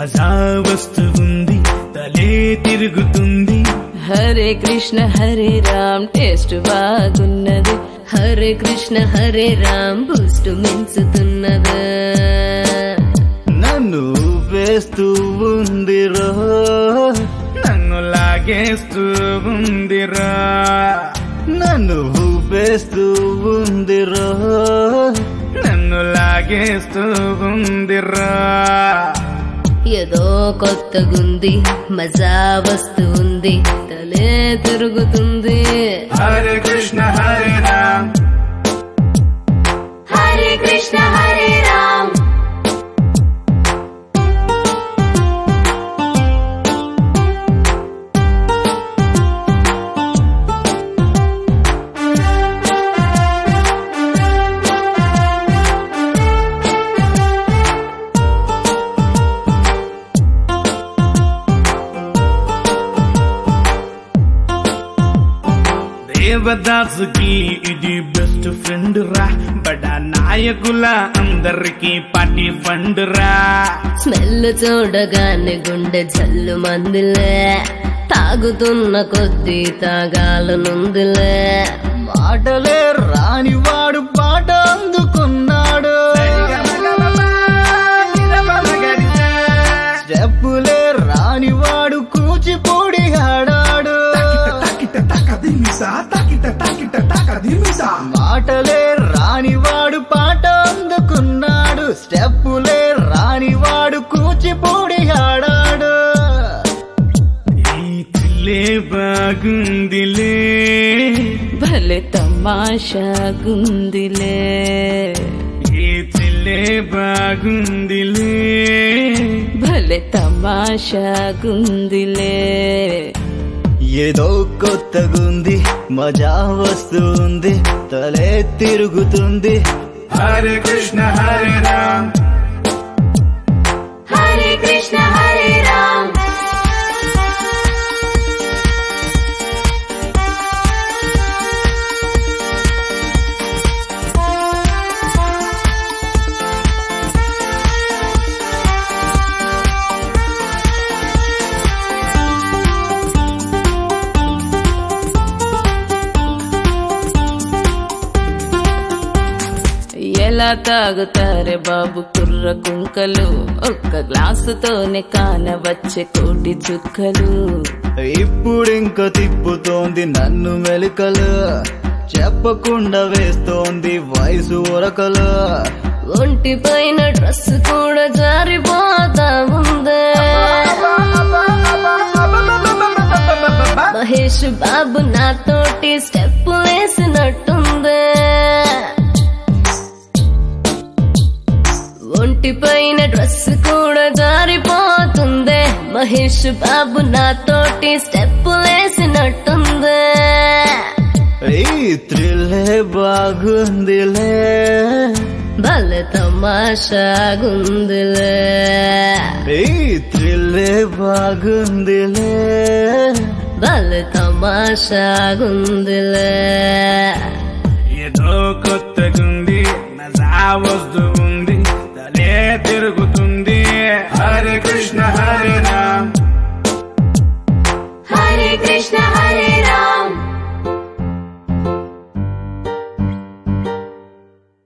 మజా వస్తుంది తలే తిరుగుతుంది హరే కృష్ణ హరే రామ్ టేస్ట్ బాగున్నది హరే కృష్ణ హరే రామ్ బూస్ట్ మించుతున్నదా నన్ను వేస్తూ ఉందిరో నన్ను లాగేస్తూ ఉందిరా నన్ను వేస్తూ ఉందిరో నన్ను లాగేస్తూ ఉందిరా ఏదో కొత్తగుంది మజా వస్తుంది తలే తిరుగుతుంది హరే కృష్ణ హరే రామ్ హరే కృష్ణ హరే రామ్ దేవదాసుకి ఇది బెస్ట్ ఫ్రెండ్ రా బడా నాయకుల అందరికి పార్టీ ఫండ్ రా స్మెల్ చూడగానే గుండె జల్లు మందిలే తాగుతున్న కొద్దీ తాగాలనుందిలే మాటలే రానివాడు పాట అందుకున్నాడు స్టెప్పులే రానివాడు కూచిపూడి ఆడాడు మాటలే రానివాడు పాట అందుకున్నాడు స్టెప్పులే రానివాడు కూచిపూడి ఆడాడు ఈ థ్రిల్లే బాగుందిలే భలే తమాషా గుందిలే ఈ థ్రిల్లే బాగుందిలే భలే తమాషా గుందిలే ఏదో కొత్తగుంది మజా వస్తుంది తలే తిరుగుతుంది హరే కృష్ణ హరే రామ్ హరే కృష్ణ హరే రామ్ ఎలా తాగుతారే బాబు కుర్ర కుంకలు ఒక్క గ్లాసుతోనే కానవచ్చే కోటి చుక్కలు ఇప్పుడింక తిప్పుతోంది నన్ను మెలికలు చెప్పకుండా వేస్తోంది వయసు ఉరకలు ఒంటి పైన డ్రెస్ కూడా జారిపోతా ఉందే మహేష్ బాబు నాతోటి స్టెప్ వేసినట్టుందే ఒంటి పైన డ్రెస్ కూడా జారిపోతుందే మహేష్ బాబు నాతోటి స్టెప్ వేసినట్టుందే ఈ త్రిల్లే బాగుందిలే భలే తమాషాగుందిలే ఈ త్రిల్లే బాగుందిలే భలే తమాషాగుందిలే ఏదో కొత్తగుంది మజా వస్తూ ఉంది తలే తిరుగు